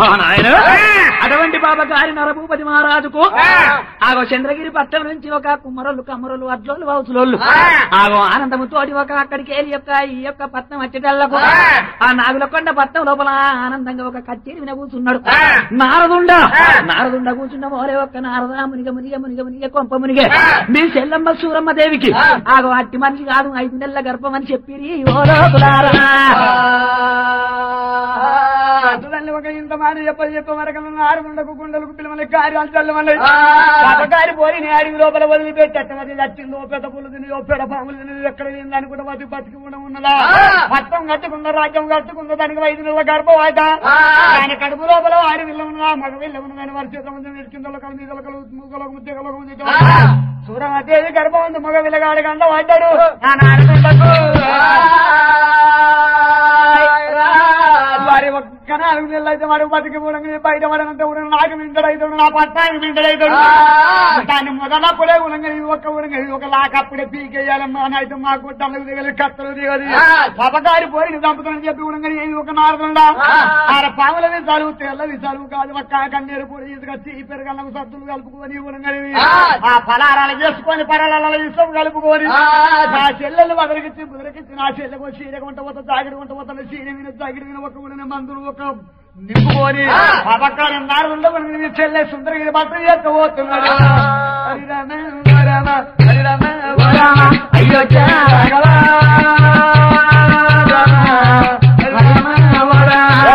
అటువంటి బాబా గారి నరభూపతి మహారాజుకు ఆగో చంద్రగిరి పట్టణం నుంచి ఒక కుమ్మరోళ్ళు కమ్మరోళ్ళు అడ్లోళ్ళు వౌసులోళ్ళు ఆగో ఆనందము తోటి ఒక అక్కడికి వెళ్ళి యొక్క ఈ యొక్క పట్నం వచ్చేటల్లకు ఆ నాగులకొండ పట్నం లోపల ఆనందంగా ఒక కచ్చేరి విన కూర్చున్నాడు నారదుండ నారదుండ కూర్చున్న మోరే ఒక్క నారద మునిగ మునిగ మునిగ మునిగ కొంప మునిగే మీ చెల్లమ్మ సూరమ్మ దేవికి ఆగో అట్టి మనిషి కాదు ఐదు నెలల గర్భం అని చెప్పిరి ఓ లోకులారా. అటుదల్ని ఒక ఇంత మాట చెప్ప చెప్ప మరకలు ఆరుముండకు గుండెలకు పిల్లమని కార్యాలు చల్లమని పాపకారి పోయి నీ అడిగి లోపల వదిలిపెట్టి అట్టమది చచ్చింది ఓ పెద్ద పులు తిని ఓ పెద్ద పాములు తిని ఎక్కడ తింది అనుకుంటే బతి బతికి కూడా ఉన్నదా పట్టం కట్టుకున్న రాజ్యం కట్టుకున్న దానికి ఐదు నెలల గర్భవాత ఆయన కడుపు లోపల ఆడి విల్ల ఉన్నదా మగ విల్ల ఉన్నదని వారి చేతుల ముందు నిలిచిందో కలు మీదలకు మూగలకు ముద్దలకు ముద్ద సూరమదేవి గర్భం ఉంది మగ విల్లగాడి గంట పడ్డాడు ఆ నారదుండకు వారి ఒక్క నాలుగు నెలలు అయితే వాడు బతికి కూడా బయట పడనంత కూడా నాకు మింటడైతాడు నా పట్టానికి మింటడైతాడు దాన్ని మొదలప్పుడే ఉడంగా ఇది ఒక్క ఉడంగా ఇది ఒక లాకప్పుడే పీకేయాలమ్మా అని అయితే మా గుట్టలకు దిగలి కత్తలు దిగది పపకారి పోయి చంపుతానని చెప్పి ఉడంగా ఇది ఒక నారదుండా ఆడ పాముల విసాలు తెల్ల విసాలు కాదు ఒక్క కన్నీరు కూడా తీసుకొచ్చి ఈ పెరగల్లకు సత్తులు కలుపుకొని ఉడంగా ఆ ఫలారాలు చేసుకొని పరాల ఇష్టం కలుపుకొని నా చెల్లెలు వదలికిచ్చి బుదరికిచ్చి నా చెల్లెకు చీర కొంట పోతా జాగిడి కొంట పోతాను చీర విన జాగిడి విన ఒక ఉడిన మందులు ఒక నింపుకొని అపకారం నారులో మనకి చెల్లె సుందరగిరి మాత్రం ఎత్తబోతున్నాడు హరిరామ వరామ హరిరామ వరామ అయ్యో జాగవా. హరిరామ వరామ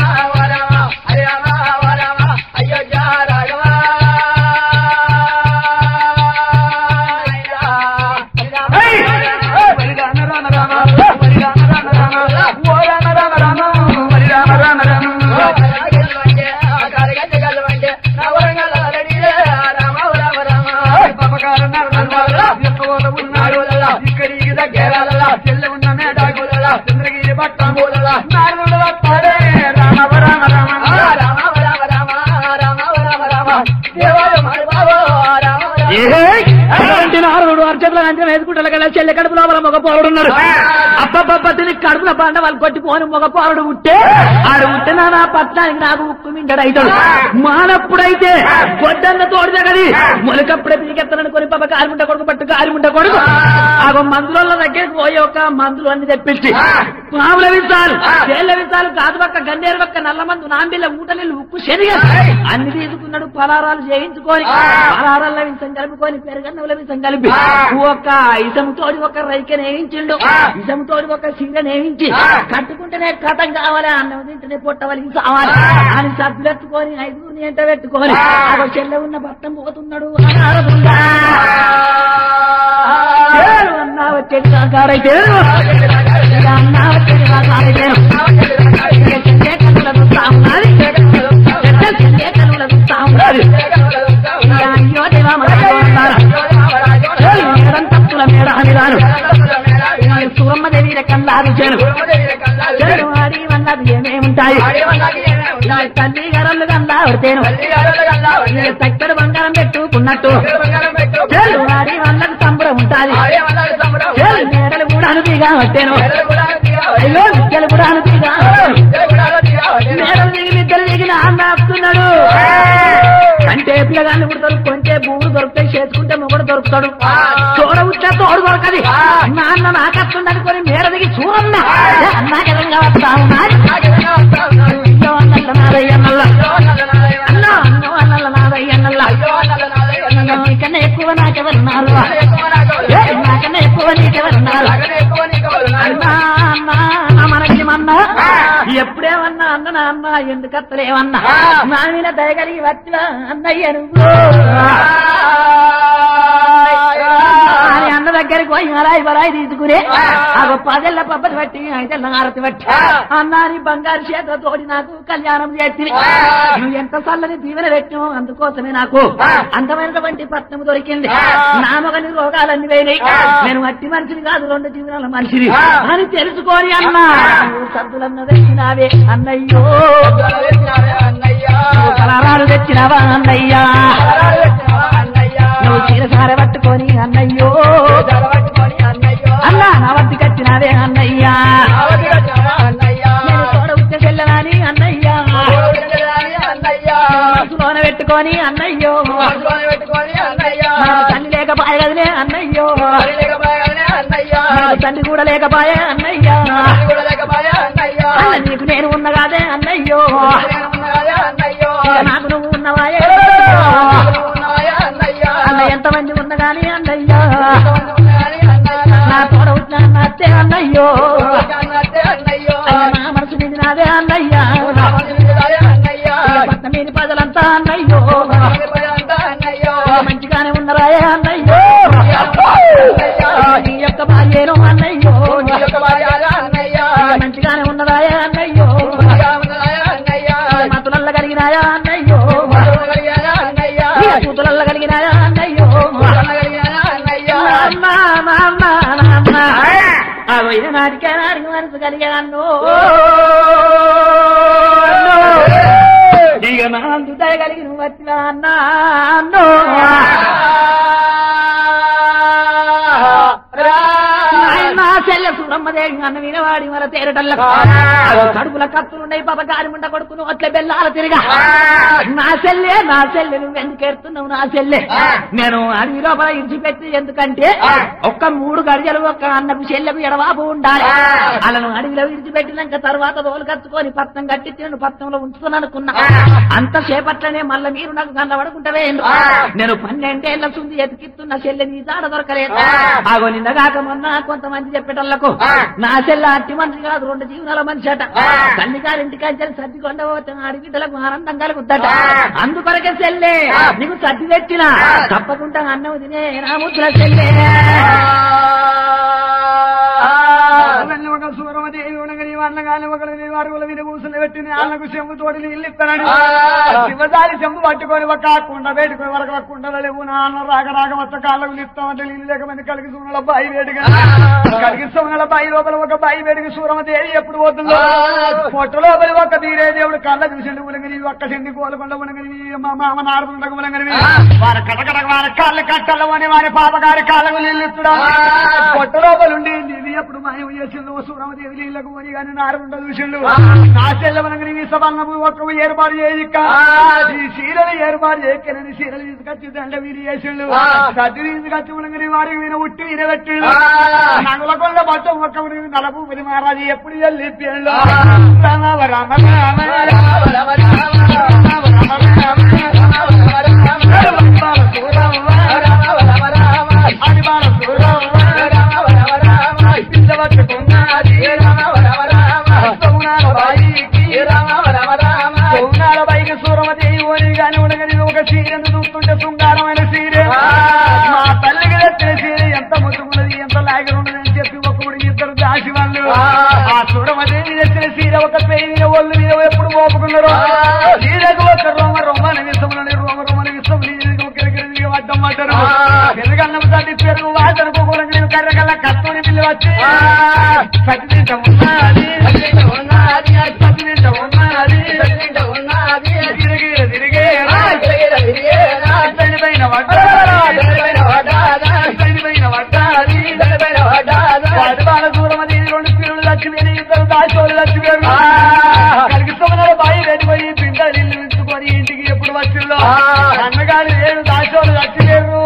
హరిరామ రామ రామ హరిరామ రామ రామ ఓ రామ రామ రామ హరిరామ రామ రామ పపకారం నారులో ఉన్నాడు ఇక్కడికి దగ్గర చెల్లె ఉన్న మేడాకు చంద్రగిరి పట్టం నారుడు వస్తాడే రామ రామ రామ అటువంటి నారదుడు అర్చకుల అంచనా వేసుకుంటారు కదా చెల్లె కడుపు లోపల మగ పోరుడు ఉన్నాడు అబ్బబ్బబ్బ తిని కడుపుల పండ వాళ్ళు కొట్టిపోని మగ పోరుడు ఉంటే ఆడు ఉంటేనా నా పట్నానికి నాకు ఉక్కు మిండడు అవుతాడు మానప్పుడైతే గొడ్డన్న తోడు జగది మొలకప్పుడే పీకెత్తనని కొని పాప కారిముంట కొడుకు పట్టు కారిముంట కొడుకు ఆగో మందుల దగ్గరికి పోయి ఒక మందులు అన్ని తెప్పించి పాముల విస్తాలు చేళ్ల విస్తాలు కాదు పక్క గన్నేరు పక్క నల్ల మందు నాంబిల్ల ఊటలీళ్ళు ఉప్పు శనిగ అన్ని తీసుకున్నాడు పలారాలు చేయించుకొని పలారాల విషం కలుపుకొని పెరుగన్నవుల విషం కలిపి ఒక ఇసంతోడి ఒక రైక నేయించిండు ఇసంతోడి ఒక సీర నేయించి కట్టుకుంటేనే కథం కావాలి అన్నం తింటేనే పొట్టవలికి కావాలి అని సబ్బులెత్తుకొని ఐదుగురిని ఎంట పెట్టుకొని ఒక చెల్లె ఉన్న భర్తం పోతున్నాడు అనారదుండా. చేరు అన్నా వచ్చేది కాకారైతే ఇక అన్నా వచ్చేది కాకారైతే ఇక చెల్లె కన్నుల చూస్తా ఉన్నది చెల్లె చెల్లె కన్నుల చూస్తా ఉన్నది ఇక అయ్యో దేవా మనతో ఉన్నారు మేడం తప్పుల మేడ అని రాను సూరమ్మ దేవి రకందారు చేరు చెడు ఆడి అన్నది ఏమేముంటాయి తల్లి గరళ్ళు కల్లా పడితేను చక్కడి బంగారం పెట్టుకున్నట్టు చెడు ఆడి వాళ్ళకి సంబరం ఉంటాది చెడు మేడలు కూడా అనుపిగా పట్టాను అయ్యో విద్యలు కూడా అనుపిగా మేడలు దిగి విద్యలు దిగిన అన్న వస్తున్నాడు అంటే పిల్లగాళ్ళు పుడతారు కొంటే భూములు దొరుకుతాయి చేసుకుంటే మొగడు దొరుకుతాడు తోడ ఉచ్చా తోడు దొరకది నాన్న నాకత్తుందనుకొని మేడ దిగి చూడన్న నాకెదంగా వస్తా ఉన్నాడు అయ్యో అన్నల్ల నాదయ్య అన్నల్ల అన్నో అన్నో అన్నల్ల నాదయ్య అన్నల్ల నీకన్నా ఎక్కువ నాకెవరున్నారు ఏ, నాకన్నా ఎక్కువ నీకెవరున్నారు అన్నా అన్నా నా మనకి అన్నా ఎప్పుడేమన్నా అన్న నా అన్న ఎందుకు అత్తలేమన్నా నా మీద దయగలిగి వచ్చిన అన్నయ్య నువ్వు అని అన్న దగ్గరికి పోయి అలాయి బలాయి తీసుకునే ఆ పదెళ్ళ పబ్బతి పట్టి ఐదెళ్ళ హారతి పట్టి అన్నాని బంగారు చేత తోడి నాకు కళ్యాణం చేసి నువ్వు ఎంత చల్లని దీవెన పెట్టినో అందుకోసమే నాకు అందమైనటువంటి పట్నం దొరికింది నా మగని రోగాలన్నీ పోయినాయి నేను మట్టి మనిషిని కాదు రెండు జీవనాల మనిషిని అని తెలుసుకొని అన్నా నువ్వు సద్దులన్న తెచ్చినావే అన్నయ్యో నువ్వు కలరాలు తెచ్చినావా అన్నయ్యా నువ్వు చీరసార పట్టుకొని అన్నయ్యో అన్నా నా వద్దు కట్టినావే అన్నయ్యా నేను తోడ ఉచ్చ చెల్లనాని అన్నయ్యా పెట్టుకొని అన్నయ్యో పట్టుకొని పెట్టుకొని అన్నయ్య నాకు తల్లి లేకపాయ కదలే అన్నయ్యో మరి లేకపోయానే అన్నయ్య నాకు తండ్రి కూడా లేకపాయ అన్నయ్యా అది కూడా లేకపోయా అన్నయ్య అన్న నీకు నేను ఉన్న కాదే అన్నయ్యో నేను ఉన్నవాయా అన్నయ్యో ఇక నాకు నువ్వు ఉన్నవాయే నువ్వు ఉన్నవాయా అన్నయ్య అన్న ఎంతమంది ఉన్న గాని అన్నయ్యా ఎంతమంది ఉన్నారని అన్నయ్య నా తోడ వచ్చిన అత్తే అన్నయ్యో అన్నట్టే అన్నయ్యో అయ్య నా మనసు మీద నాదే అన్నయ్యా రామని విడుదలే అన్నయ్య ఇక పట్నం మీద ప్రజలంతా అన్నయ్యో అంతా అన్నయ్యో ఇక మంచిగానే ఉన్నరాయే అన్నయ్యో నీ యొక్క భార్యేను అన్నయ్యో నీ యొక్క భార్య అన్నయ్య ఇక మంచిగానే ఉన్నరాయే అన్నయ్యో మంచిగా ఉన్నదాయా అన్నయ్య మతులల్ల కలిగినాయా అన్నయ్యో కలిగానా అన్నయ్య ఇక కూతులల్ల కలిగినాయా అన్నయ్యో కలిగానా అన్నయ్య నాన్న, నాన్న, నాన్న. అగో ఏ నాటికే నాటికి మనసు కలిగాను ఇక నా అందుతాయి కలిగి నువ్వు వచ్చినా అన్నాను నాయనా చెల్లె సూరమ్మదేవి అన్న వినవాడి మన తేరటల్లకు అగో కడుపుల కత్తులున్నాయి పాప గారి ముండ కొడుకును అట్లే బెల్లాల తిరిగా నా చెల్లె నా చెల్లె నువ్వు ఎందుకు ఎడుతున్నావు నా చెల్లె నేను అడవి లోపల ఇడిచిపెట్టి ఎందుకంటే ఒక్క మూడు గడియలు ఒక్క అన్నకు చెల్లెకు ఎడవాపు ఉండాలి అలను అడవిలో విడిచిపెట్టినాక తర్వాత తోలు కట్టుకొని పత్నం కట్టి నేను పత్నంలో ఉంచుతాను అనుకున్నా అంత సేపట్లనే మళ్ళీ మీరు నాకు కన్నబడుకుంటవే నేను పన్నెండేళ్ల సుంది ఎతికిస్తున్న చెల్లె నీ జాడ దొరకలేదు ఆగో నిన్నగాక మొన్న కొంతమంది చెప్పేటోళ్లకు నా చెల్ల అట్టి మనిషి కాదు రెండు జీవనాల మనిషి అట తల్లి గారింటికి వచ్చి సర్ది కొండ పోతే ఆడిబిడ్డలకు ఆనందం కలుగుద్దట అందుకొరకే చెల్లె నీకు సర్ది తెచ్చిన తప్పకుండా అన్నం తినే నా ముద్దుల చెల్లె అవన్నీ ఒక సూరమదేవి ఉండగని అన్నగాని ఒకరు నీ వారుగుల మీద కూసులు పెట్టి అన్నకు చెంబు తోటి నీళ్ళు ఇస్తానని శివదారి చెంబు పట్టుకొని ఒక కుండ పెట్టుకొని వరకు ఒక కుండలు లేవు నా అన్న రాక రాక మొత్త కాళ్ళకు ఇస్తామంటే నీళ్ళు లేకమంది కలిగి సూనల బాయి వేడిగా కలిగి సూనల బాయి లోపల ఒక బాయి వేడికి సూరమదేవి ఎప్పుడు పోతుందో పొట్ట లోపలి ఒక తీరే దేవుడు కళ్ళ చూసిండు ఉలగని ఒక్క చెండి కోలకొండ ఉలగని మా మామ నారదుండకు ఉలగని వారి కటకట వారి కాళ్ళు కట్టలు అని వారి పాపగారి కాళ్ళకు నీళ్ళు ఇస్తుడా పొట్ట లోపలుండి ఇది ఎప్పుడు మాయం చేసిండు సూరమదేవి నీళ్ళకు పోని కానీ నారదుండ చూసిండు నా చెల్లెవనగని ఈ సభంగము ఒక్క ఏర్పాటు చేయక ఈ సీరలు ఏర్పాటు చేయకనని సీరలు తీసుకొచ్చి దండ వీరి చేసిండు సద్ది తీసుకొచ్చి ఉనగని వారికి విన ఉట్టి వినబెట్టిండు నగుల కొండ పట్టం ఒక్క ఉనగని నలపు పది మహారాజు ఎప్పుడు వెళ్ళి పేళ్ళు రామ రామ రామ రామ అది బాల సూరమ్మ పిల్లవట్టుకున్నది సౌనాల బాయికి సౌనాల బాయికి సూరమదేవి ఓని గాని ఉండగని ఒక సీరెను చూస్తుంటే శృంగారమైన సీరే మా తల్లికి తెచ్చిన సీర ఎంత ముద్దుకున్నది ఎంత లాగి ఉన్నది అని చెప్పి ఒకడు ఇద్దరు దాసి వాళ్ళు ఆ సూరమదేవి తెచ్చిన సీర ఒక పేరు మీద ఒళ్ళు మీద ఎప్పుడు మోపుకున్నారు సీరకు ఒక రోమ రోమని విషములని రోమ రోమని విషం ఒకరికి అడ్డం పడ్డారు పెరుగన్నం తల్లి పెరుగు వాసన కుక్కలు నేను కర్రగల్ల కత్తుని పిల్లి వచ్చి సత్తింట ఉన్నది సత్తింట ఉన్నది తిరిగి తిరిగే పైన పైన పడ్డాది వాటి బాల దూరం అది రెండు పిల్లలు లక్ష్మీ ఇద్దరు దాచోళ్ళు లక్ష్మీ కలిగిస్తున్నారు బాయి వెళ్ళిపోయి పిండ నీళ్ళు ఉంచుకొని ఇంటికి ఎప్పుడు వచ్చిందో అన్నగారు ఏడు దాచోళ్ళు లక్ష్మీరు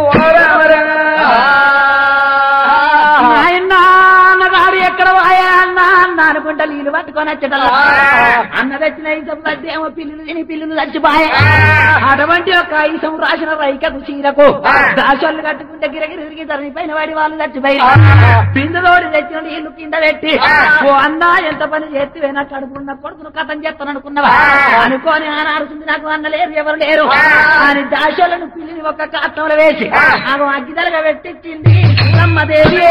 నాయనా అన్నగాడు ఎక్కడ వాయా అన్న అన్న అనుకుంటా నీళ్ళు పట్టుకొని వచ్చేటల్లా అన్న తెచ్చిన ఐసం ఏమో పిల్లులు తిని పిల్లులు చచ్చిపోయే అటువంటి ఒక ఐసం రాసిన రైకకు చీరకు దాసోళ్ళు కట్టుకుంటే గిరగిరి తిరిగి తరిగిపోయిన వాడి వాళ్ళు చచ్చిపోయారు బిందులోడి తెచ్చిన నీళ్లు కింద పెట్టి ఓ అన్న ఎంత పని చేస్తే నా కడుపున్న కొడుకును కథం చేస్తాను అనుకున్నావా అనుకోని ఆనాడుతుంది నాకు అన్న లేరు ఎవరు లేరు అని దాసోళ్ళను పిల్లిని ఒక కాత్తంలో వేసి ఆమె అగ్గిదలుగా పెట్టించింది బ్రహ్మదేవి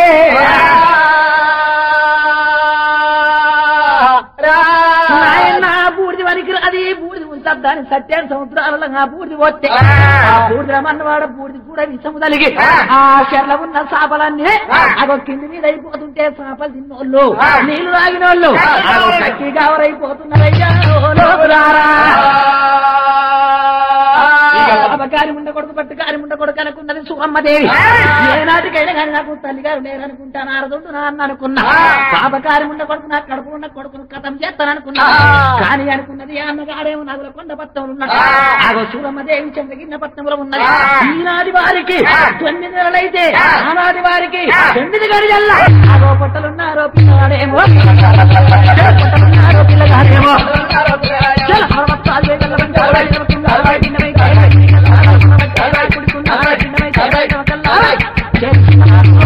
నాయన బూడిది వరకు అది బూడిది ఉంచద్దాని సత్యాన్ని సముద్రాలలో ఆ బూడిది పోతే ఆ బూడిద మన్నవాడ బూడిది కూడా విషము తలిగి ఆ చెర్ల ఉన్న చేపలన్నీ అగో కింది మీద అయిపోతుంటే చేపలు తిన్నోళ్ళు నీళ్లు తాగినోళ్ళు అగో కట్టి గావరైపోతున్నారయ్యా ఓ లోపులారా. ఇక పాపకారి ఉండ కొడుకు కొడుకు పట్టు కారి ముండ కొడుకు అనుకున్నది సురమ్మదేవి ఏనాటికైనా కానీ నాకు తల్లి గారు నేను అనుకుంటా నారదుండు నా అన్న అనుకున్నా పాప కారి ముండ కొడుకు నాకు కడుపు ఉన్న కొడుకును కథం చేస్తాను అనుకున్నా కానీ అనుకున్నది ఆ అన్నగాడేమో నగుల కొండ పట్టంలో ఉన్నాడు ఆగో సూరమ్మదేవి చంద్రగిన్న పట్టణంలో ఉన్నది ఈనాటి వారికి తొమ్మిది నెలలైతే ఆనాటి వారికి తొమ్మిది గడియల్లా ఆగో పొట్టలున్నారో పిల్లగాడేమో పొట్టలున్నారో పిల్లగాడేమో చల పర్వతాలు వేగల వెంట అరవై కిన్నమై అరవై కిన్నమై అరవై కుడుకున్న అరవై కిన్నమై అరవై కవకల్లా చేసిన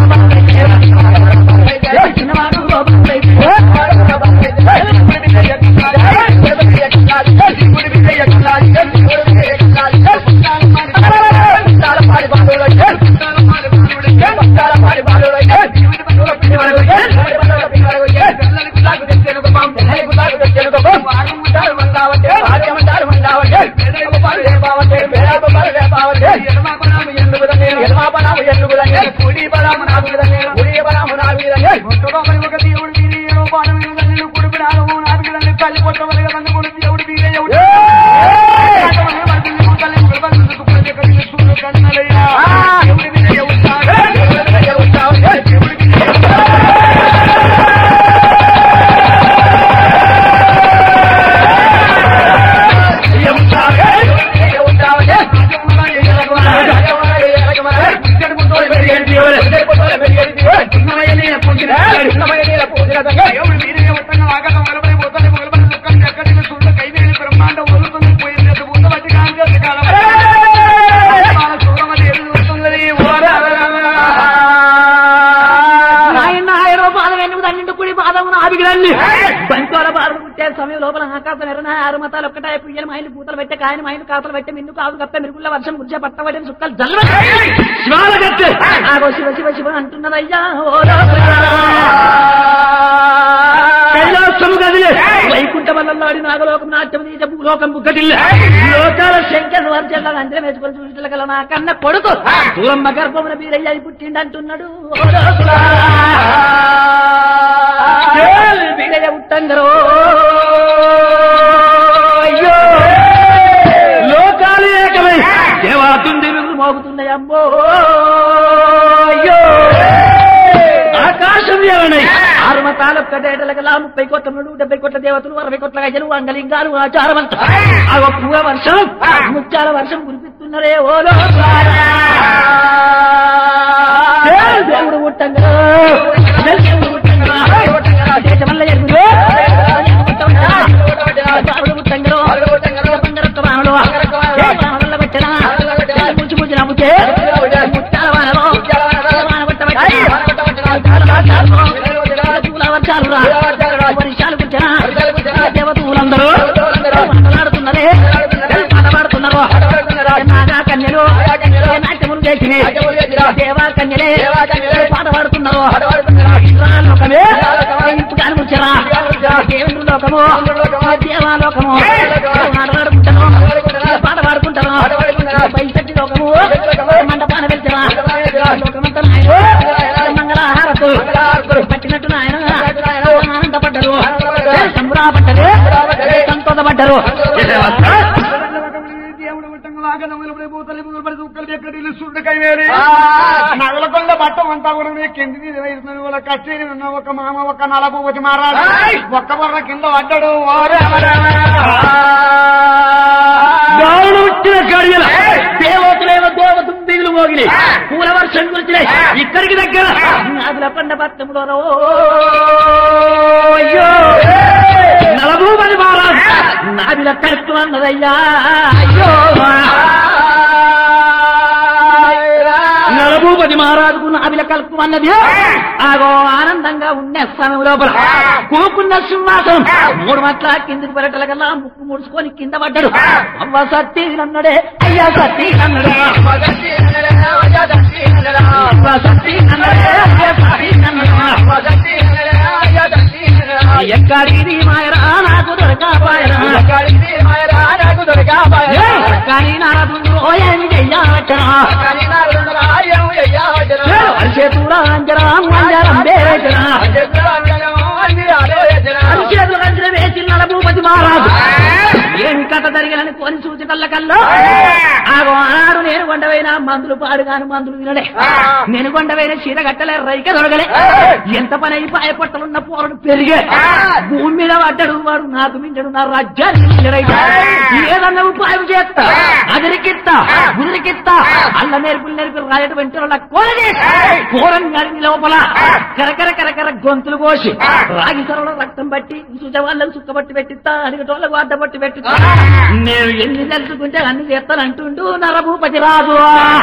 చేసిన వాడు ఒక దేవుడు వీరి ఏడో పాడమైన తల్లి కొడుకు నాగము నాలుగు తల్లి కొట్టవలగా తల్లి కొడుకు దేవుడు వీరే ఎవడు నాయన ఆయిరో పాదం ఎన్నుకు తన్నిండు కుడి పాదం ఆదిగిరండి బంకోల బారుడు పుట్టే సమయం లోపల ఆకాశం ఎర్రన ఆరు మతాలు ఒక్కటాయి పుయ్యలు మైలు పూతలు పెట్టే కాయని మైలు కాతలు పెట్టే మిన్ను కాదు కప్పే మిరుగుల వర్షం గురిచే పట్టబడిన సుక్కలు జల్వ ఆగో శివ శివ శివ అంటున్నదయ్యా ఓ కైలాసము గదిలే వైకుంఠ వల్లలాడి నాగలోకం నాట్యం తీస భూలోకం బుగ్గటిల్ల లోకాల శంకర్ వర్జల్ల అంజన వేసుకొని చూసిన గల నా కన్న కొడుకు దూరమ్మ గర్భమున వీరయ్య పుట్టిండంటున్నాడు ఓ లోకులా. ఏయ్ వీరయ్య ఉట్టంగరో అయ్యో లోకాలు ఏకమై దేవాతుంది మోగుతున్నాయి అమ్మో అయ్యో ఆకాశం ఏమనై ఆరు మతాల ఒక్కటేటలకలా ముప్పై కోట్ల నుండి డెబ్బై కోట్ల దేవతలు అరవై కోట్ల గజలు అంగలింగాలు ఆచారవంత ఆ ఒక్క వర్షం ముత్యాల వర్షం కురిపిస్తున్నరే ఓ లోకాలా. ఏ దేవుడు పుట్టంగా దేవుడు పుట్టంగా దేశమల్ల ఎరుగుడు బాబుడు పుట్టంగరో బంగారొక్క వానలో ఏ వానవల్ల పెట్టరా ముంచి ముంచి నమ్ముతే ముత్యాల వానలో వాన వర్షాలు రా వర్షాలు కూర్చరా దేవతలందరూ మాట్లాడుతున్నారే పాట పాడుతున్నారు నాగా కన్యలు నాట్యములు చేసి దేవా కన్యలే పాట పాడుతున్నారు లోకమే ఇప్పుడు అనుకుంటారా దేవుడు లోకము దేవాలోకము మాట్లాడుకుంటాను పాట పాడుకుంటాను బయట లోకము మండపాన వెళ్తారా లోకమంతా నాయన మంగళహారతు పట్టినట్టు నాయన ఆనందపడ్డరు సంబరాపడ్డరు సంతోషపడ్డరు దేవుడు నగలకొండ బట్టం అంతా కూడా నీ కింది మీద వేస్తున్నది వాళ్ళ కచేరి ఉన్న ఒక మామ ఒక నలభూపతి మారాడు ఒక్క బొర్ర కింద పడ్డాడు ఓ రామ రామ దేవుడు వచ్చిన గడియల దేవతలేమో దేవతుంబిగులు మోగిలి పూల వర్షం కురిచినాయి ఇక్కడికి దగ్గర నాదుల పండ పట్టములో అయ్యో నలభూపతి మహారాజు నాదిల కరెక్ట్ అన్నదయ్యా అయ్యో నలభూపతి మహారాజుకు నాదిల కలుపు అన్నది ఆగో ఆనందంగా ఉండే స్థానం లోపల కూకున్న సింహాసనం మూడు మట్ల కిందికి పెరటల కల్లా ముక్కు ముడుచుకొని కింద పడ్డాడు అవ్వ సత్తి అన్నాడే అయ్యా సత్తి అన్నాడు అవ్వ సత్తి అన్నాడే అయ్యా సత్తి అన్నాడు ఎక్కడిది మాయరా నాకు దొరకాపాయరా కానీ నారదుడు ఏమి చెయ్యవచ్చరా అరిచేతుడా అంజరా మంజరం వేచరా అరిచేతులు అంజర వేసి నలభూపతి మహారాజు ఏమి కథ జరిగినని కొని సూచకల్ల కల్లో ఆగో ఆనాడు నేను కొండవైన మందులు పాడుగాను మందులు వినలే నేను కొండవైన చీర కట్టలే రైక దొరకలే ఎంత పని అయి పాయపట్టలున్న పోరడు పెరిగే భూమి మీద పడ్డాడు వాడు నాకు మించడు నా రాజ్యానికి మించడైతే ఏదన్నా ఉపాయం చేస్తా అదిరికిత్తా గుదిరికిత్తా అల్ల నేర్పులు నేర్పులు రాయటువంటి వాళ్ళ కోరని కోరని గారిని లోపల కరకర కరకర గొంతులు కోసి రాగి సరళ రక్తం బట్టి చూసే వాళ్ళకు సుక్కబట్టి పెట్టిస్తా అడిగటోళ్ళకు అడ్డబట్టి పెట్టిస్తా నేను ఎన్ని తెలుసుకుంటే అన్ని చేస్తానంటుండు నరభూపతి రాజు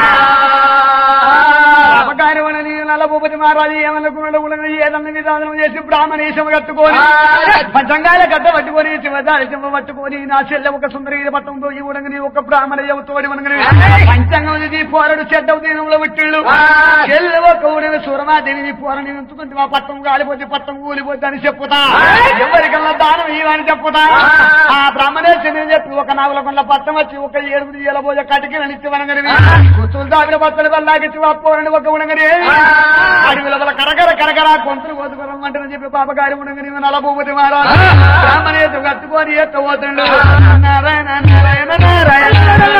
రామకార్యమని నల్లభూపతి మహారాజు ఏమనుకున్నాడు ఉలగని ఏదన్న విధానం చేసి బ్రాహ్మణేశం కట్టుకొని పంచంగాల గడ్డ పట్టుకొని శివదారి సింహ పట్టుకొని నా చెల్లె ఒక సుందరి పట్టంతో ఈ ఉడంగని ఒక బ్రాహ్మణ తోడి ఉడంగని పంచంగం ఇది పోరడు చెడ్డ దీనంలో విట్టిళ్ళు చెల్లె ఒక ఉడని సురమాదేవి పోరని ఉంచుకుంటే మా పట్టం కాలిపోతే పట్టం కూలిపోతే అని చెప్పుతా ఎవరికల్లా దానం ఇవని చెప్పుతా ఆ బ్రాహ్మణేశ్వరి అని చెప్పి ఒక నాగుల కొండ పట్టం వచ్చి ఒక ఏడుగురు ఎలబోజ కటికి నిత్య వనగని కుతులు దాపిన బట్టలు వల్లాగిచ్చి పోరని ఒక ఉడంగని అడవిల వల్ల కరకర కరకర కొంతులు కోతుకోరమ్మంటారని చెప్పి పాపగారి ఉండగని నలభూపతి మహారాజు బ్రాహ్మణేతు కట్టుకొని ఎత్తబోతుండు నారాయణ నారాయణ నారాయణ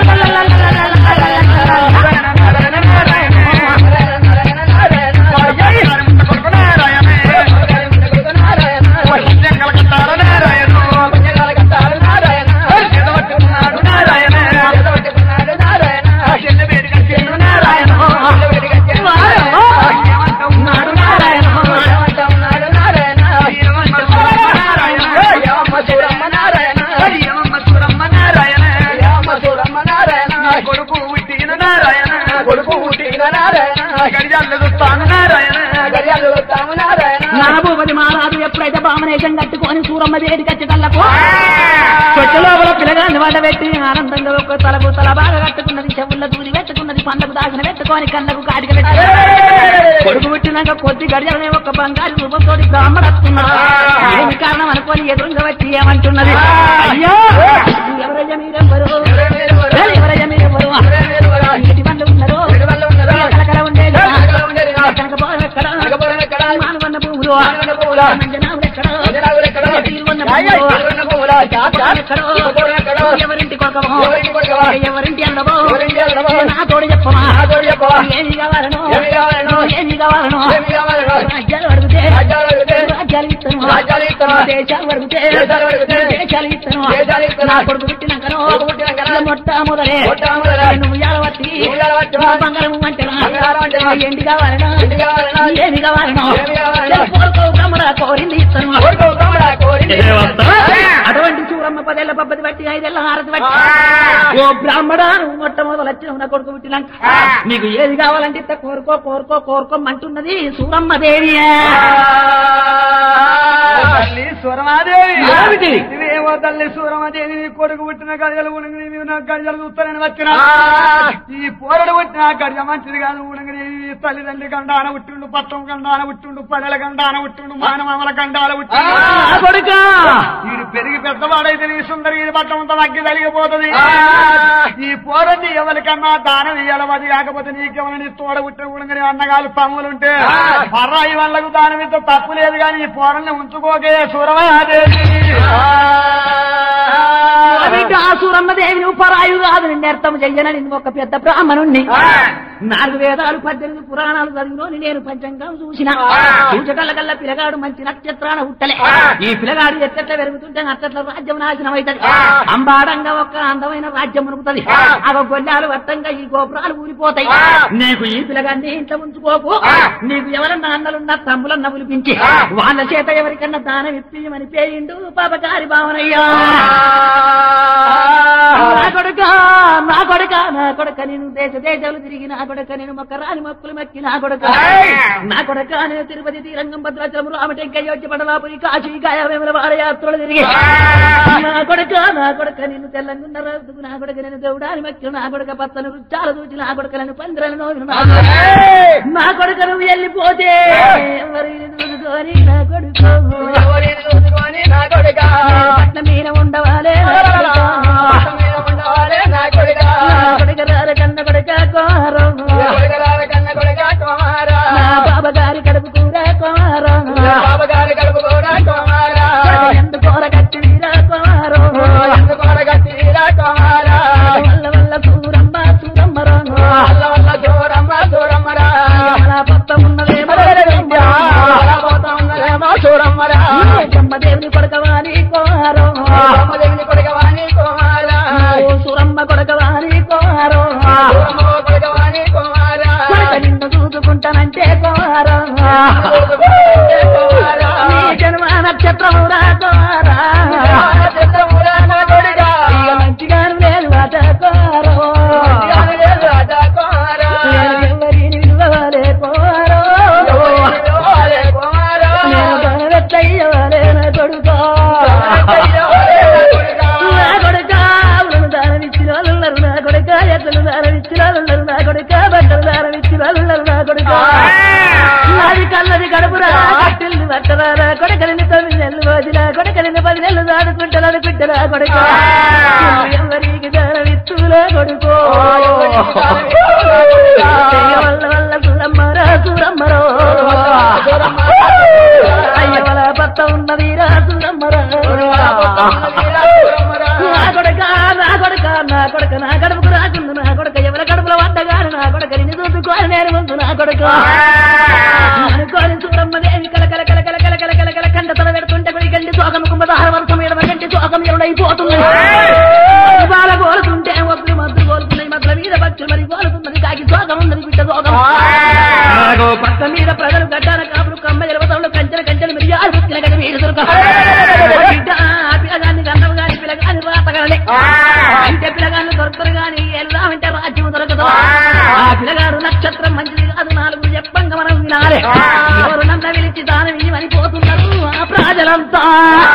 నారాయణ నారాయణ నారాయణ కొడుకు నారాయణ పుణ్యం కలకత్తాల నారాయణ చేతబట్టుకున్నాడు నారాయణ చెల్ల వేడిగా చెల్లు నారాయణ ఏమంటా ఉన్నాడు నారాయణ ఏమమ్మ సూరమ్మ నారాయణ ఏమమ్మ సూరమ్మ నారాయణ కొడుకు పుట్టిన నారాయణ కొడుకు పుట్టిన నారాయణ గడియాళ్ళు చూస్తాను నారాయణ గడియాలు వస్తాము నారాయణ నరభూపతి మహారాజు ఎప్పుడైతే బామనేశం కట్టుకొని సూరమ్మ దేడి కచ్చటల్లకు చెట్టు లోపల పిల్లగాన్ని వడ్డ పెట్టి ఆనందంగా ఒక తలకు తల బాగా కట్టుకున్నది చెవుల్లో దూరి పెట్టుకున్నది పండ్లకు దాసిన పెట్టుకొని కళ్ళకు కాటిక పెట్టి కొడుకు పుట్టినాక కొద్ది గడియలనే ఒక బంగారు రూపంతో బ్రాహ్మణస్తున్నాడు ఏమి కారణం అనుకొని ఎదురుగా వచ్చి ఏమంటున్నది అయ్యో ఎవరయ్యా మీరెవ్వరు ఎవరయ్యా మీరెవ్వరు ఇంటి పండ్లు ఉన్నారు కలకల ఉండేది కనక పోవడం ఎక్కడ మానవన్న భూములు జనాలు ఎక్కడ తీరువన్న భూములు ఎక్కడో ఎవరింటి కొరకమో ఎవరింటి అందమో నా తోడు చెప్పమా ఏమి కావాలను ఏమి కావాలను రాజ్యాలు అడిగితే రాజ్యాలు ఇస్తాను రాజ్యాలు ఇస్తాను. దేశాలు అడిగితే దేశాలు అడిగితే దేశాలు ఇస్తాను దేశాలు ఇస్తాను. నా కొడుకు పుట్టినాకను కొడుకు పుట్టినాకను మొట్ట మొదలే మొట్ట మొదలే. నువ్వు యాలవత్తి నువ్వు యాలవత్తి. బంగారం అంటేనా బంగారం అంటేనా? ఎండి కావాలను ఎండి కావాలనా? ఏమి కావాలను ఏమి కావాలనా? కోరుకో బ్రహ్మరా కోరింది ఇస్తాను అటువంటి చూడమ్మ పదేళ్ల పబ్బది బట్టి ఐదేళ్ల హారతి బట్టి ఓ బ్రాహ్మణ నువ్వు మొట్టమొదలు వచ్చిన నా కొడుకు పుట్టినాక నీకు ఏది కావాలంటే ఇత్త కోరుకో కోరుకో కోరుకోమంటున్నది సూరమ్మ దేవి తల్లి సూరమాదేవి ఏమిటి? ఇవేమో తల్లి సూరమాదేవి నీ కొడుకు పుట్టిన గడియలు ఉణంగి నీవు నా గడియలు చూస్తానని వచ్చిన ఈ పోరడు పుట్టిన గడియ మంచిది కాదు ఉణంగి తల్లిదండ్రి గండాన పుట్టిండు పట్టం గండాన పుట్టిండు పల్లెల గండాన పుట్టిండు మానమామల గండాల పుట్టిండు ఆ కొడుక వీడు పెరిగి పెద్దవాడైతే నీ సుందరి ఈ పట్టం అంతా తగ్గి తలిగిపోతుంది ఈ పోరని ఎవరికన్నా దానం ఇయ్యాలి కాకపోతే నీకెవరి నీ తోడ పుట్టిన ఉణంగి అన్నగాలు తమ్ములుంటే పర్రాయి వాళ్ళకు దానం ఇంత తప్పు లేదు కానీ ఈ పోరల్ని ఉంచుకోకే సూరమాదేవి అవిటి ఆ సూరమ్మ దేవి నువ్వు పరాయు కాదు నిన్ను అర్థం చెయ్యనని నువ్వు ఒక పెద్ద బ్రాహ్మణుణ్ణి నాలుగు వేదాలు పద్దెనిమిది పురాణాలు చదివినోని నేను పంచంగం చూసిన చూచగల్ల కల్లా పిల్లగాడు మంచి నక్షత్రాన ఉట్టలే ఈ పిల్లగాడు ఎట్లెట్ల పెరుగుతుంటే అట్లట్ల రాజ్యం నాశనం అవుతుంది అంబాడంగా ఒక అందమైన రాజ్యం మునుగుతుంది ఆ గొల్లాలు వట్టంగా ఈ గోపురాలు ఊరిపోతాయి నీకు ఈ పిల్లగాన్ని ఇంట్లో ఉంచుకోకు నీకు ఎవరన్నా అన్నలున్నా తమ్ములన్న పిలిపించి వాళ్ళ చేత ఎవరికన్నా దానం ఇప్పియమని పేరిండు పాపకారి భావనయ్యా నా కొడుక నా కొడుక నా కొడుక నేను దేశ దేశాలు తిరిగి నా కొడుక నేను మొక్క రాని మొక్కులు మొక్కి నా కొడుక నా కొడుక నేను తిరుపతి తీరంగం భద్రాచలం రామటెంకయ్య వచ్చి పడలాపురి కాశీ గాయవేముల వారయాత్రలు తిరిగి నా కొడుక నా కొడుక నిన్ను తెల్లంగున్న రోజుకు నా కొడుక నేను దేవుడాని మొక్కి నా కొడుక పచ్చని రుచాలు చూచి నా కొడుక నేను పందిరను నోవిన నా కొడుక నువ్వు వెళ్ళిపోతే ఎవరి చూసుకొని నా కొడుకు పట్ల మీద ఉండవాలే నా కొడుక. నా కొడుక రార కన్న కొడుక కోరం నా బాబా గారి కడుపు కూర కోరం ఎందుకోర కట్టి వీరా కోరం కొడకవాని కోరో భగవాని కుమారా కొడక నిన్ను చూసుకుంటానంటే కోరో నీ జన్మ నక్షత్రమురా కోరా చిత్తమురా నా కొడుకా ఇక మంచిగాను లేదు అట కోరో రాజా కుమారా నేను ఎవరిని విలువలే కోరో కుమారా నేను గణవెత్తయ్యవలే నా కొడుకో నా కొడుక అవును దానమిచ్చిన వాళ్ళు ఉన్నారు నా కొడుక ఎట్లను దానమిచ్చిన వాళ్ళు ఉన్నారు నా కొడుక బట్టలు దానమిచ్చిన వాళ్ళు ఉన్నారు నా కొడుక నాది కన్నది కడుపురా కట్టిల్ని పట్టరా నా కొడుకని తొమ్మిది నెలలు రోజుల కొడుకని పది నెలలు దాడుకుంటారు అనుకుంటారా కొడుక ఎవరికి దానమిచ్చులే కొడుకో వల్ల వల్ల సురమ్మరా సురమ్మరో అయ్య వల పత్త ఉన్నది రా సురమ్మరా నా కొడక నా కొడక నా కొడక నా కడుపుకు రాకుండు నా కొడక ఎవరి కడుపులో వంటగాను నా కొడక నిన్ను చూసుకోని నేను ముందు నా కొడక అనుకోని చూడమ్మ దేవి కల కల కల కల కల కల కల కల కంట తల పెడుతుంటే కొడి కంటి శోకం కుంభదార వర్షం ఎడమ కంటి శోకం ఎరుడైపోతుంది బాల కోరుతుంటే ఒప్పుడు మద్దు కోరుతున్నాయి మద్దుల మీద పక్షులు మరి కోరుతున్నది కాకి శోకం ఉన్నది బిడ్డ శోకం ఆగో పక్క మీద ప్రజలు గడ్డాన కాపులు కమ్మ జలవతంలో కంచెల కంచెలు మిరియాలు పుట్టిన గడ్డ మీరు దొరక బిడ్డ ఆ పిల్లగాన్ని గంధం గాని పిల్లగాని రాతగాని అంటే పిల్లగాన్ని దొరకరు గాని వెళ్దామంటే రాజ్యం దొరకదు ఆ పిల్లగాడు నక్షత్రం మంచిది కాదు నాలుగు చెప్పంగా మనం వినాలి ఎవరు నన్న పిలిచి దానం ఇవ్వని పోతున్నారు ఆ ప్రజలంతా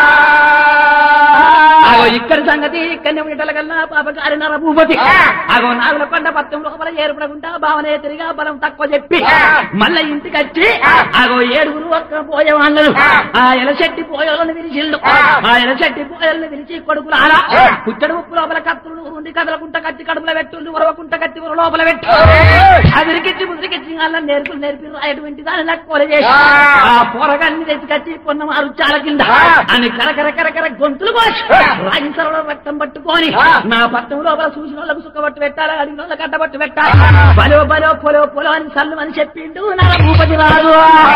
అగో ఇక్కడ సంగతి ఇక్కడనే ఉండటల కల్లా పాపకారి నర భూపతి అగో నాగుల కొండ పత్రం లోపల ఏర్పడకుండా భావన తిరిగా బలం తక్కువ చెప్పి మళ్ళా ఇంటికి వచ్చి అగో ఏడుగురు ఒక్క పోయే వాళ్ళను ఆ ఎలశెట్టి పోయోళ్ళని విరిచిల్లు ఆ ఎలశెట్టి పోయోళ్ళని విరిచి కొడుకులు అలా కుచ్చడు ఉప్పు లోపల కత్తులు ఉండి కదలకుంట కత్తి కడుపుల పెట్టు ఉరవకుంట కత్తి ఉర లోపల పెట్టు అదిరికిచ్చి ముదిరికిచ్చి వాళ్ళని నేర్పులు నేర్పి రాయటువంటి దాన్ని లక్కువ చేసి ఆ పోరగాన్ని తెచ్చుకొచ్చి పొన్న మారు చాల కింద అని కరకర కరకర గొంతులు కోసి రాగించడంలో రక్తం పట్టుకొని నా పట్టం లోపల చూసిన వాళ్ళకు సుఖపట్టు పెట్టాలి అడిగిన వాళ్ళకి అడ్డబట్టు పెట్టాలి బలో బలో పొలో పొలో అని సల్లు అని చెప్పిండు నా భూపతి రాదు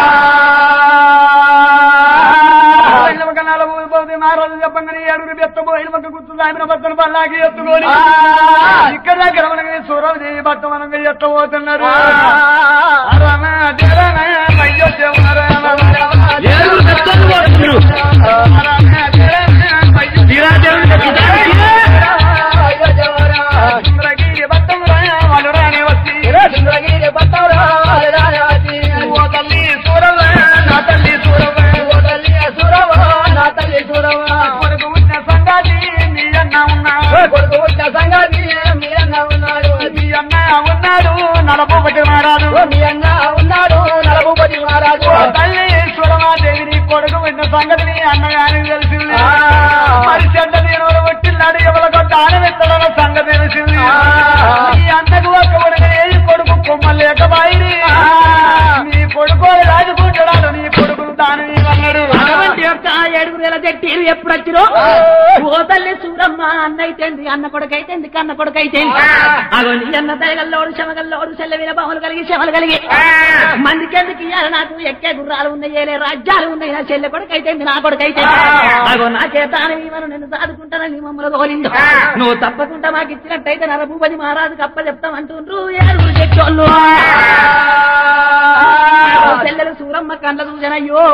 మహారాజు చెప్పంగానే ఏడుగురు బెత్తబోయిన ఒక గుర్తు ఆయన భర్తను పల్లాకి ఎత్తుకొని ఇక్కడ దగ్గర మనకి సూరవదేవి భర్త మనకి ఎత్తబోతున్నారు రమ జరమ అయ్యో శివరమ ఏడుగురు భక్తులు పోతున్నారు. రమ జరమ అయ్యో చంద్రగిరి భర్తం వాళ్ళు రాని వచ్చి ఓ తల్లి సూరవ నా తల్లి సూరవ కొడుకు ఉన్న సంగాతి నీ అన్న ఉన్నా మీ అన్న ఉన్నాడు నలభై మారాడు మీ అన్న ఉన్నాడు నలభూపతి మహారాజు తల్లి సురమాదేవిని కొడుకు విన్న సంగతిని అన్నగాని తెలిసింది ఆ. మరి చెడ్డ నేను వచ్చిన్నాడు ఎవరికో దానం ఎత్తడన్న సంగతి తెలిసింది ఆ. ఈ అన్నకు ఒక కొడుకు ఏ కొడుకు కొమ్మ లేకబాయి నీ కొడుకు రాజుకుంటాడు నీ కొడుకును దానం ఇవ్వన్నాడు అటువంటి యొక్క ఏడుగురు ఎలా చెట్టీలు ఎప్పుడు వచ్చిరో ఓ తల్లి సూరమ్మ అన్న అయితేంది అన్న కొడుకైతేంది కన్న కొడుకైతేంది అగో నీ అన్న దయగల్లోడు శమగల్లోడు సెల్లవిన బావులు కలిగి శమలు కలిగి మందికి ఎందుకు ఇయ్యాలి నాకు ఎక్కే గుర్రాలు ఉన్నాయి ఏలే రాజ్యాలు ఉన్నాయి నా చెల్లె కొడుకైతేంది నా కొడుకైతే అగో నాకే దాని ఇవ్వను నిన్ను సాదుకుంటానని మమ్మల్ని తోలిండు నువ్వు తప్పకుండా మాకు ఇచ్చినట్టయితే నర భూపతి మహారాజుకి అప్ప చెప్తామంటుండ్రు ఏడుగురు చెట్టోళ్ళు చెల్లెలు సూరమ్మ కండ్ల చూసనయ్యో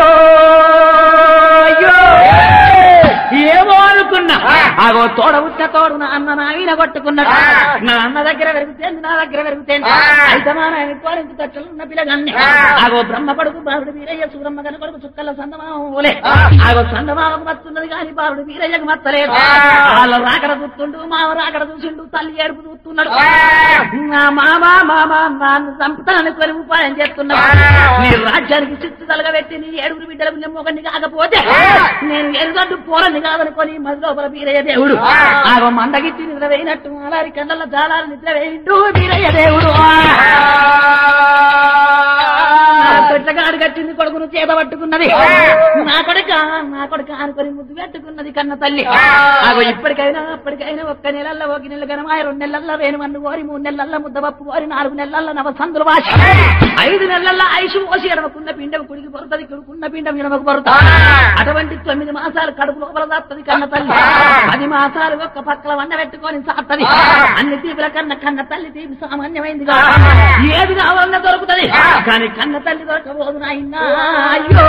అయ్యో ఏమో అనుకున్నా అగో తోడ ఉట్ట తోడు నా అన్న నా వీణ కొట్టుకున్నాడు నా అన్న దగ్గర పెరుగుతేంది నా దగ్గర పెరుగుతేంది అయితే మా నాయన కోరింటి తట్టులు ఉన్న పిల్లగాన్ని అగో బ్రహ్మ కొడుకు బాలుడు వీరయ్య సూరమ్మ గన కొడుకు చుక్కల సందమామూలే అగో సందమామకు మత్తున్నది కానీ బాలుడు వీరయ్యకు మత్తలేదు వాళ్ళ రాకడ చూస్తుండు మావ రాకడ చూసిండు తల్లి ఏడుపు చూస్తున్నాడు నా మామ మామ నాన్ను చంపుతానని కొని ఉపాయం చేస్తున్నాడు నీ రాజ్యానికి చిత్తు తలగబెట్టి నీ ఏడుగురు బిడ్డలకు నిమ్మొకని కాకపోతే నేను ఎరుగడ్డు పోరని కాదనుకొని మది లోపల వీరయ్య దేవుడు ఆగో మందగిచ్చి నిద్ర వేయినట్టు అలారి కండల జాలాలు నిద్ర వేయిండు వీరయ్య దేవుడు చెట్లగా అడగట్టింది కొడుకును చేత పట్టుకున్నది నా కొడుక నా కొడుక అనుకొని ముద్దు పెట్టుకున్నది కన్న తల్లి అగో ఇప్పటికైనా అప్పటికైనా ఒక్క నెలల్లో ఒక నెల గనమాయ రెండు నెలల్లో వేణుమన్ను కోరి మూడు నెలల్లో ముద్దపప్పు కోరి నాలుగు నెలల్లో నవసందులు వాసి ఐదు నెలల్లో ఐసు పోసి ఎడమకున్న పిండం కుడికి పొరుతుంది కుడుకున్న పిండం ఎడమకు పొరుతుంది అటువంటి తొమ్మిది మాసాలు కడుపు లోపల దాత్తది కన్న తల్లి పది మాసాలు ఒక్క పక్కల వండ పెట్టుకొని సాత్తది అన్ని తీపుల కన్న కన్న తల్లి తీపి సామాన్యమైంది కాదు. ఏది కావాలన్నా దొరుకుతది కానీ కన్న తల్లి దొరకబోదు నాయనా అయ్యో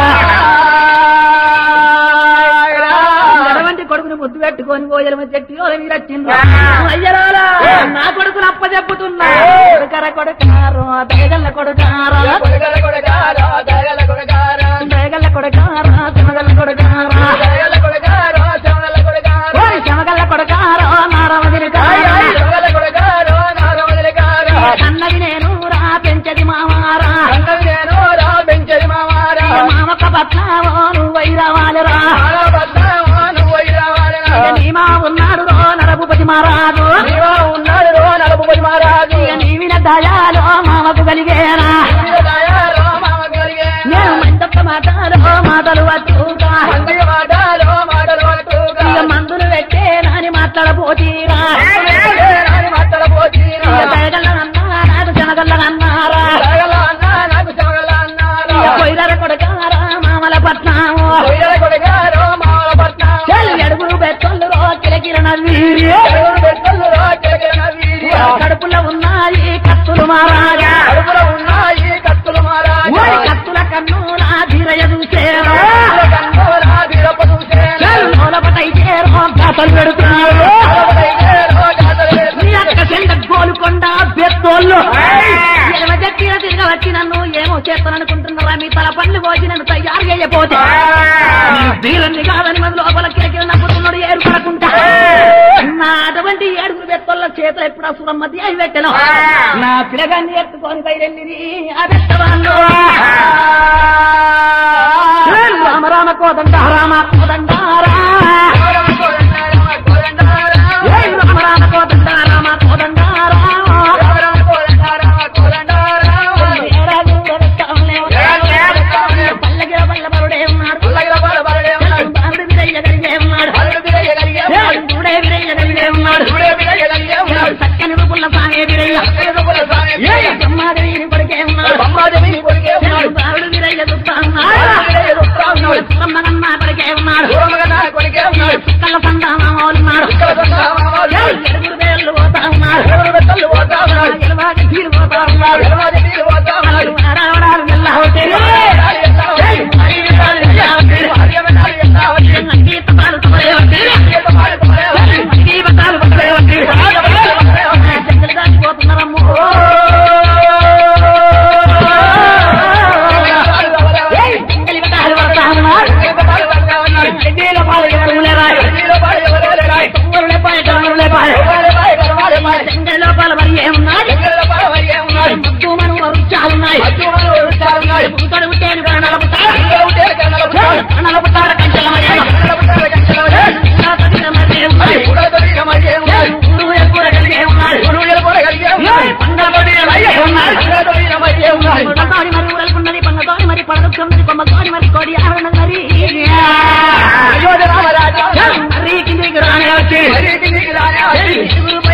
ఎడవంటి కొడుకుని ముద్దు పెట్టుకొని పోయలమ చెట్టు మీరచ్చిండ్రు అయ్యరాలా నా కొడుకును అప్ప చెప్పుతున్నా కొడుకర కొడుకారో దయగల్ల కొడుకారా కొడగల కొడగారా దయగల కొడగారా దయగల్ల కొడుకారా శమగల్ల కొడుకారా దయగల కొడగారా శ్రవణల కొడగారా ఓరి శమగల్ల కొడుకారో నారమదిని కారా దయగల కొడగారా నారమదల గారా అన్నది నేను రా పెంచది మామారా అన్నది నేను రా పెంచది మామారా మామక పట్నావో నువ్వై రావాలిరా ఆరా బద్దావా నువ్వు రావాలనా నీ మా ఉన్నాడు రో నరభూపతి మహారాజు నీవా ఉన్నాడు రో నలుపుపతి మహారాజు ఇక నీ విన దయాలో మామకు కలిగేనా నీవిద దయాలో మామ కలిగే నేను మందొక్క మాటలో మాటలు వచ్చుగా మందయ్య మాటలో మాటలు పట్టుగా ఇక మందులు పెట్టే నాని మాట్లాడపోతీరా రాని మాటల పోతీరా ఇక దయగల్ల అన్నా నాకు జనగల్ల అన్నారా దయగల అన్నా నాకు శ్రవణల అన్నారా ఇక కొయ్యర కొడకారా మామల పట్నాము కొయ్యల కొడగారో మామల పట్నం చెల్లి అడుగులు పెట్టొల్లు రో కిలకిరణ వీరి చెరువులు పెట్టులు రో కిలకిల వీర్య కడుపులో ఉన్నాయి కత్తులు మారాజా కడుపులో ఉన్నాయి కత్తులు మహారాజు ఓరి కత్తుల కన్నుల ధీరయ చూసేరా కన్నులా వీరప్ప చూసేను లోలపటైతే కథలు పెడుతున్నారు నీ అక్క చెండ గోలుకొండ బెత్తోళ్ళు ఎడమ జట్టిన తిరిగి వచ్చి నన్ను ఏమో చేస్తాననుకుంటున్నారా మీ తల పండ్లు కోసి నన్ను తయారు చేయపోతే నేను వీరుణ్ణి కాదని మన లోపల కిరకిర నవ్వుతున్నాడు ఏరు పడకుండా నా అటువంటి ఏడుగురు బెత్తోళ్ళ చేతులు ఎప్పుడు అసురం మధ్య అవి పెట్టను నా పిల్లగాన్ని ఎత్తుకొని బయలుదేరి ఆ బెత్తవాళ్ళు రామ రామ కోదండ రామ కోదండ రా ఏయ్ రామ రామ కోదండ రామ కోదండ రా ఏడాది వెనకాలే పల్లకిల పల్ల బరుడే ఉన్నాడు బాలుడు విరయ్య కలిగే ఉన్నాడు ఏయ్ చూడే విరయ్య కలిగే ఉన్నాడు ఏయ్ చక్కని రూపుల్ల సాగే విరయ్య ఏయ్ బ్రహ్మాదేవిని కొడుకే ఉన్నాడు ఏయ్ బాలుడు విరయ్య దుస్తా ఉన్నాడు బ్రహ్మగన్న కొడుకే ఉన్నాడు ఏయ్ చుక్కల సందామామోలు ఉన్నాడు ఏయ్ ఎడుగురు వేళ్ళు పోతా ఉన్నాడు ఎలవాకి తీరు పోతా ఉన్నాడు వాళ్ళు ఆడవడాలు వెళ్ళ హోటల్ ఏయ్ హరివిడాలు వెళ్ళ హోటల్ సంగీత పాలు తమరే హోటల్ సంగీతాలు పట్టలే హోటల్ జంగల్ దాటిపోతున్నారమ్మో ఏయ్ జంగలి పట్టాలు పడతా ఉన్నారు జంగీల పాలు ఎవరు రాయి తొంగరులే పాయ గమరులే పాయ జంగలి లోపల మరి ఏమున్నాయి మత్తు మను వరుచాలున్నాయి పుడతాడు పుట్టాను కానీ నలపుతాడు నలపుతాడు కంచెల మరి ఇంకా తగిన మరి ఏమున్నాయి ఊరు ఎక్కువ కలిగే ఉన్నాయి ఏయ్ పంగతోడి మరి ఉన్నాయి పంగతోడి మరి ఊరలుకున్నది పంగతోడి మరి పడదుకున్నది కొమ్మతోడి మరి కోడి ఆడన్నది మరి ఏయ్ మరి కిందికి రానే వచ్చి ఏయ్, ఇరుగురు